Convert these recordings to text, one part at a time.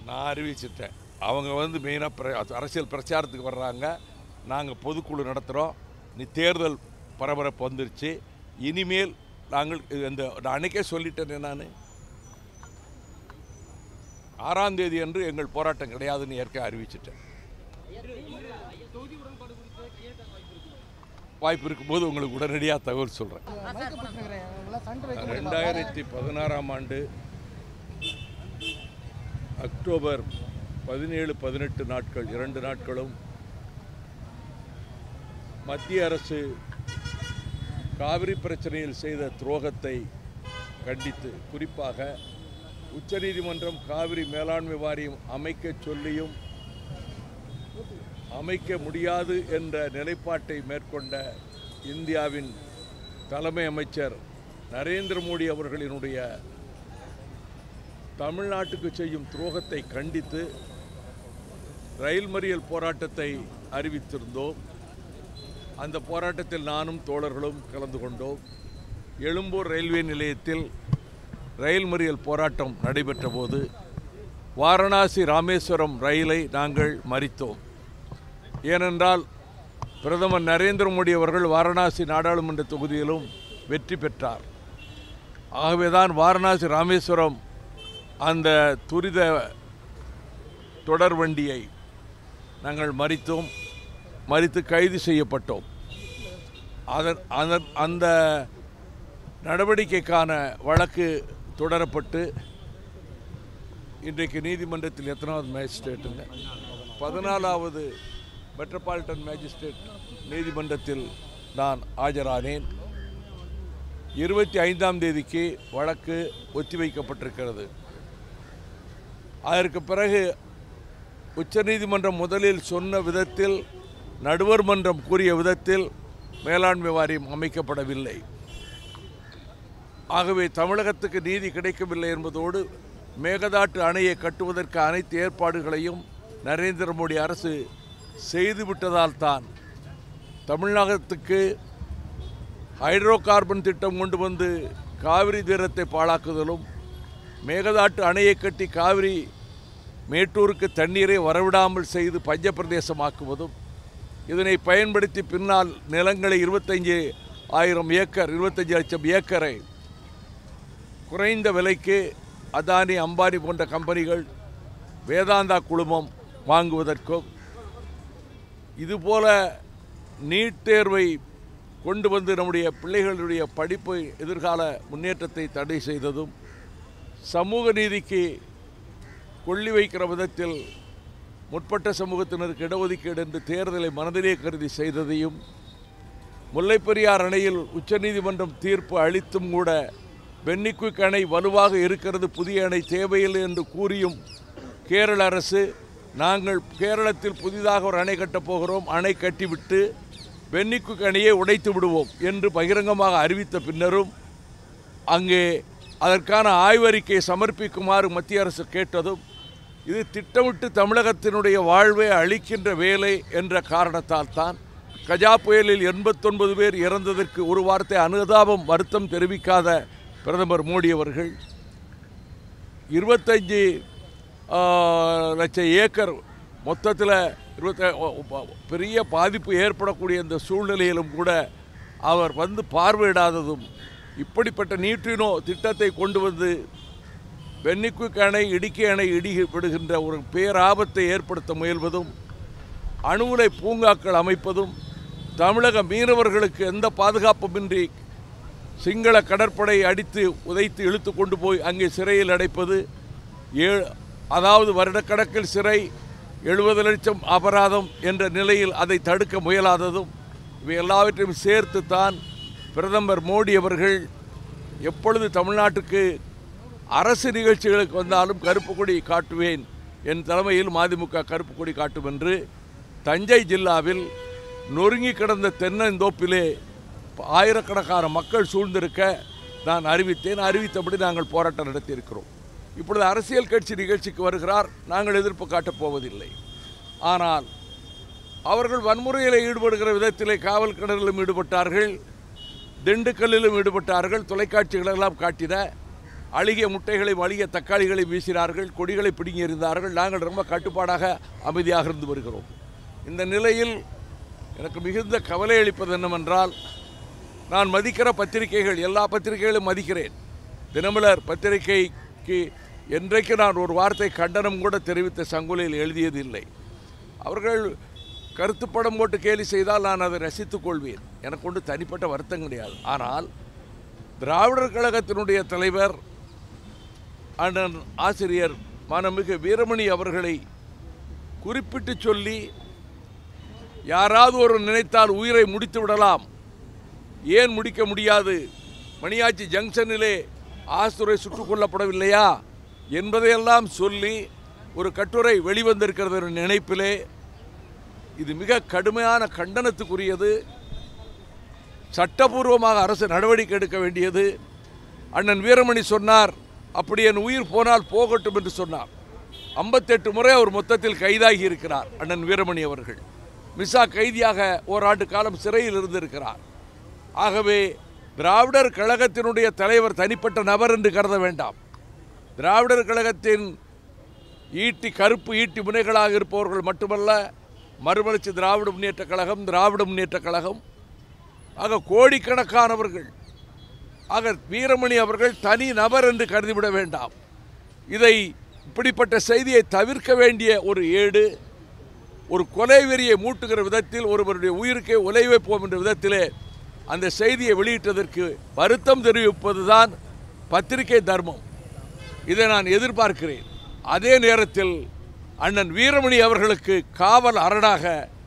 நான் அறிவிச்சிட்டேன் அவங்க வந்து மெயினாக பிர அரசியல் பிரச்சாரத்துக்கு வர்றாங்க நாங்கள் பொதுக்குழு நடத்துகிறோம் நீ தேர்தல் பரபரப்பு வந்துருச்சு இனிமேல் நாங்கள் இது இந்த நான் அன்னைக்கே சொல்லிட்டேனே நான் ஆறாம் தேதி அன்று எங்கள் போராட்டம் கிடையாதுன்னு ஏற்க அறிவிச்சிட்டேன் வாய்ப்பு இருக்கும்போது உங்களுக்கு உடனடியாக தகவல் சொல்கிறேன் மைக்கு பிரச்சனை இவங்களாம் சண்டை வைக்க முடியல. ரெண்டாயிரத்தி பதினாறாம் ஆண்டு அக்டோபர் பதினேழு பதினெட்டு நாட்கள் இரண்டு நாட்களும் மத்திய அரசு காவிரி பிரச்சனையில் செய்த துரோகத்தை கண்டித்து குறிப்பாக உச்சநீதிமன்றம் காவிரி மேலாண்மை வாரியம் அமைக்கச் சொல்லியும் அமைக்க முடியாது என்ற நிலைப்பாட்டை மேற்கொண்ட இந்தியாவின் தலைமை அமைச்சர் நரேந்திர மோடி அவர்களினுடைய தமிழ்நாட்டுக்கு செய்யும் துரோகத்தை கண்டித்து ரயில் மறியல் போராட்டத்தை அறிவித்திருந்தோம் அந்த போராட்டத்தில் நானும் தோழர்களும் கலந்து கொண்டோம் எழும்பூர் ரயில்வே நிலையத்தில் ரயில் மறியல் போராட்டம் நடைபெற்ற போது வாரணாசி ராமேஸ்வரம் ரயிலை நாங்கள் மறித்தோம் ஏனென்றால் பிரதமர் நரேந்திர மோடி அவர்கள் வாரணாசி நாடாளுமன்ற தொகுதியிலும் வெற்றி பெற்றார் ஆகவேதான் வாரணாசி ராமேஸ்வரம் அந்த துரித தொடர் வண்டியை நாங்கள் மறித்தோம் மறித்து கைது செய்யப்பட்டோம் அதன் அதன் அந்த நடவடிக்கைக்கான வழக்கு தொடரப்பட்டு இன்றைக்கு நீதிமன்றத்தில் எத்தனாவது மேஜிஸ்ட்ரேட்டுங்க பதினாலாவது மெட்ரோபாலிட்டன் மேஜிஸ்ட்ரேட் நீதிமன்றத்தில் நான் ஆஜரானேன் இருபத்தி ஐந்தாம் தேதிக்கு வழக்கு ஒத்திவைக்கப்பட்டிருக்கிறது அதற்கு பிறகு உச்சநீதிமன்றம் முதலில் சொன்ன விதத்தில் நடுவர் மன்றம் கூறிய விதத்தில் மேலாண்மை வாரியம் அமைக்கப்படவில்லை ஆகவே தமிழகத்துக்கு நீதி கிடைக்கவில்லை என்பதோடு மேகதாட்டு அணையை கட்டுவதற்கு அனைத்து ஏற்பாடுகளையும் நரேந்திர மோடி அரசு செய்துவிட்டதால் தான் தமிழகத்துக்கு ஹைட்ரோ கார்பன் திட்டம் கொண்டு வந்து காவிரி தீரத்தை பாழாக்குதலும் மேகதாட்டு அணையை கட்டி காவிரி மேட்டூருக்கு தண்ணீரை வரவிடாமல் செய்து பஞ்ச பிரதேசமாக்குவதும் இதனை பயன்படுத்தி பின்னால் நிலங்களை இருபத்தஞ்சு ஆயிரம் ஏக்கர் இருபத்தஞ்சு லட்சம் ஏக்கரை குறைந்த விலைக்கு அதானி அம்பானி போன்ற கம்பெனிகள் வேதாந்தா குழுமம் வாங்குவதற்கும் இதுபோல நீட் தேர்வை கொண்டு வந்து நம்முடைய பிள்ளைகளுடைய படிப்பு எதிர்கால முன்னேற்றத்தை தடை செய்ததும் சமூக நீதிக்கு கொள்ளி வைக்கிற விதத்தில் முற்பட்ட சமூகத்தினருக்கு இடஒதுக்கீடு என்று தேர்தலை மனதிலே கருதி செய்ததையும் முல்லைப்பெரியார் அணையில் உச்சநீதிமன்றம் தீர்ப்பு அளித்தும் கூட பென்னிக்குயிக் அணை வலுவாக இருக்கிறது புதிய அணை தேவையில்லை என்று கூறியும் கேரள அரசு நாங்கள் கேரளத்தில் புதிதாக ஒரு அணை கட்டப் போகிறோம் அணை கட்டிவிட்டு பென்னிக்குயிக் அணையை உடைத்து விடுவோம் என்று பகிரங்கமாக அறிவித்த பின்னரும் அங்கே அதற்கான ஆய்வறிக்கையை சமர்ப்பிக்குமாறு மத்திய அரசு கேட்டதும் இது திட்டமிட்டு தமிழகத்தினுடைய வாழ்வை அளிக்கின்ற வேலை என்ற காரணத்தால் தான் கஜா புயலில் எண்பத்தொன்பது பேர் இறந்ததற்கு ஒரு வார்த்தை அனுதாபம் வருத்தம் தெரிவிக்காத பிரதமர் மோடி அவர்கள் இருபத்தஞ்சி லட்சம் ஏக்கர் மொத்தத்தில் இருபத்த பெரிய பாதிப்பு ஏற்படக்கூடிய இந்த சூழ்நிலையிலும் கூட அவர் வந்து பார்வையிடாததும் இப்படிப்பட்ட நீற்றினோ திட்டத்தை கொண்டு வந்து வெண்ணிக்குக் அணை இடுக்கி அணை இடி விடுகின்ற ஒரு பேராபத்தை ஏற்படுத்த முயல்வதும் அணுவுலை பூங்காக்கள் அமைப்பதும் தமிழக மீனவர்களுக்கு எந்த பாதுகாப்புமின்றி சிங்கள கடற்படை அடித்து உதைத்து இழுத்து கொண்டு போய் அங்கே சிறையில் அடைப்பது ஏ அதாவது வருடக்கணக்கில் சிறை எழுபது லட்சம் அபராதம் என்ற நிலையில் அதை தடுக்க முயலாததும் இவை எல்லாவற்றையும் சேர்த்து தான் பிரதமர் மோடி அவர்கள் எப்பொழுது தமிழ்நாட்டுக்கு அரசு நிகழ்ச்சிகளுக்கு வந்தாலும் கருப்பு கொடி காட்டுவேன் என் தலைமையில் மதிமுக கருப்பு கொடி காட்டும் என்று தஞ்சை ஜில்லாவில் நொறுங்கி கிடந்த தென்னந்தோப்பிலே ஆயிரக்கணக்கான மக்கள் சூழ்ந்திருக்க நான் அறிவித்தேன் அறிவித்தபடி நாங்கள் போராட்டம் நடத்தியிருக்கிறோம் இப்பொழுது அரசியல் கட்சி நிகழ்ச்சிக்கு வருகிறார் நாங்கள் எதிர்ப்பு காட்டப் போவதில்லை ஆனால் அவர்கள் வன்முறையில் ஈடுபடுகிற விதத்திலே காவல் கிணறிலும் ஈடுபட்டார்கள் திண்டுக்கல்லிலும் ஈடுபட்டார்கள் தொலைக்காட்சிகளெல்லாம் காட்டின அழுகிய முட்டைகளை அழுகிய தக்காளிகளை வீசினார்கள் கொடிகளை பிடுங்கி எறிந்தார்கள் நாங்கள் ரொம்ப கட்டுப்பாடாக அமைதியாக இருந்து வருகிறோம் இந்த நிலையில் எனக்கு மிகுந்த கவலை அளிப்பது என்னவென்றால் நான் மதிக்கிற பத்திரிகைகள் எல்லா பத்திரிகைகளும் மதிக்கிறேன் தினமலர் பத்திரிகைக்கு என்றைக்கு நான் ஒரு வார்த்தை கண்டனம் கூட தெரிவித்த சங்குலில் எழுதியதில்லை அவர்கள் கருத்துப்படம் போட்டு கேலி செய்தால் நான் அதை ரசித்துக் கொள்வேன் எனக்கு ஒன்று தனிப்பட்ட வருத்தம் கிடையாது ஆனால் திராவிடர் கழகத்தினுடைய தலைவர் அண்ணன் ஆசிரியர் மானமிகு வீரமணி அவர்களை குறிப்பிட்டு சொல்லி யாராவது ஒரு நினைத்தால் உயிரை முடித்து விடலாம் ஏன் முடிக்க முடியாது மணியாச்சி ஜங்ஷனிலே ஆசுரை சுட்டுக் கொல்லப்படவில்லையா என்பதையெல்லாம் சொல்லி ஒரு கட்டுரை வெளிவந்திருக்கிறது என்ற நினைப்பிலே இது மிக கடுமையான கண்டனத்துக்குரியது சட்டபூர்வமாக அரசு நடவடிக்கை எடுக்க வேண்டியது அண்ணன் வீரமணி சொன்னார் அப்படி என் உயிர் போனால் போகட்டும் என்று சொன்னார் ஐம்பத்தெட்டு முறை அவர் மொத்தத்தில் கைதாகி இருக்கிறார் அண்ணன் வீரமணி அவர்கள் மிசா கைதியாக ஓராண்டு காலம் சிறையில் இருந்திருக்கிறார் ஆகவே திராவிடர் கழகத்தினுடைய தலைவர் தனிப்பட்ட நபர் என்று கருத வேண்டாம் திராவிடர் கழகத்தின் ஈட்டி கருப்பு ஈட்டி முனைகளாக இருப்பவர்கள் மட்டுமல்ல மறுமலர்ச்சி திராவிட முன்னேற்ற கழகம் திராவிட முன்னேற்ற கழகம் ஆக கோடிக்கணக்கானவர்கள் ஆக வீரமணி அவர்கள் தனி நபர் என்று கருதிவிட வேண்டாம் இதை இப்படிப்பட்ட செய்தியை தவிர்க்க வேண்டிய ஒரு ஏடு ஒரு கொலை வெறியை மூட்டுகிற விதத்தில் ஒருவருடைய உயிருக்கே உலை வைப்போம் என்ற விதத்திலே அந்த செய்தியை வெளியிட்டதற்கு வருத்தம் தெரிவிப்பதுதான் பத்திரிகை தர்மம் இதை நான் எதிர்பார்க்கிறேன் அதே நேரத்தில் அண்ணன் வீரமணி அவர்களுக்கு காவல் அரணாக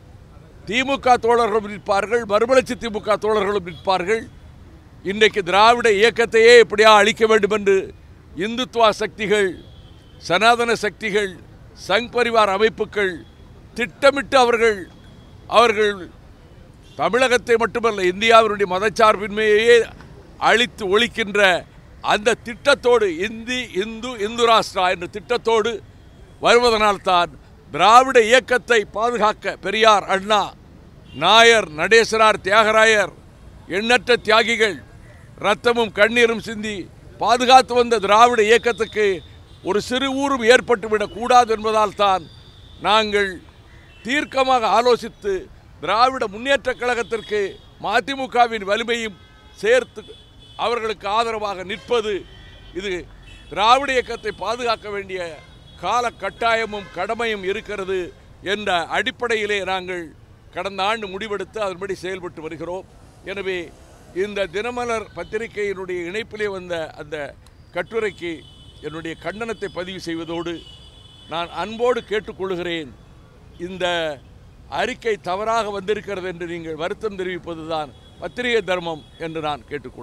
திமுக தோழர்களும் நிற்பார்கள் மறுமலர்ச்சி திமுக தோழர்களும் நிற்பார்கள் இன்றைக்கு திராவிட இயக்கத்தையே எப்படியா அழிக்க வேண்டும் என்று இந்துத்துவா சக்திகள் சனாதன சக்திகள் சங் பரிவார் அமைப்புகள் திட்டமிட்டு அவர்கள் அவர்கள் தமிழகத்தை மட்டுமல்ல இந்தியாவினுடைய மதச்சார்பின்மையையே அழித்து ஒழிக்கின்ற அந்த திட்டத்தோடு இந்தி இந்து இந்து ராஷ்டிரா என்ற திட்டத்தோடு வருவதனால்தான் திராவிட இயக்கத்தை பாதுகாக்க பெரியார் அண்ணா நாயர் நடேசனார் தியாகராயர் எண்ணற்ற தியாகிகள் ரத்தமும் கண்ணீரும் சிந்தி பாதுகாத்து வந்த திராவிட இயக்கத்துக்கு ஒரு சிறு ஊரும் ஏற்பட்டுவிடக் கூடாது என்பதால் தான் நாங்கள் தீர்க்கமாக ஆலோசித்து திராவிட முன்னேற்றக் கழகத்திற்கு மதிமுகவின் வலிமையும் சேர்த்து அவர்களுக்கு ஆதரவாக நிற்பது இது திராவிட இயக்கத்தை பாதுகாக்க வேண்டிய கால கட்டாயமும் கடமையும் இருக்கிறது என்ற அடிப்படையிலே நாங்கள் கடந்த ஆண்டு முடிவெடுத்து அதன்படி செயல்பட்டு வருகிறோம் எனவே இந்த தினமலர் பத்திரிகையினுடைய இணைப்பிலே வந்த அந்த கட்டுரைக்கு என்னுடைய கண்டனத்தை பதிவு செய்வதோடு நான் அன்போடு கேட்டுக்கொள்கிறேன் இந்த அறிக்கை தவறாக வந்திருக்கிறது என்று நீங்கள் வருத்தம் தெரிவிப்பதுதான் பத்திரிகை தர்மம் என்று நான் கேட்டுக்கொள்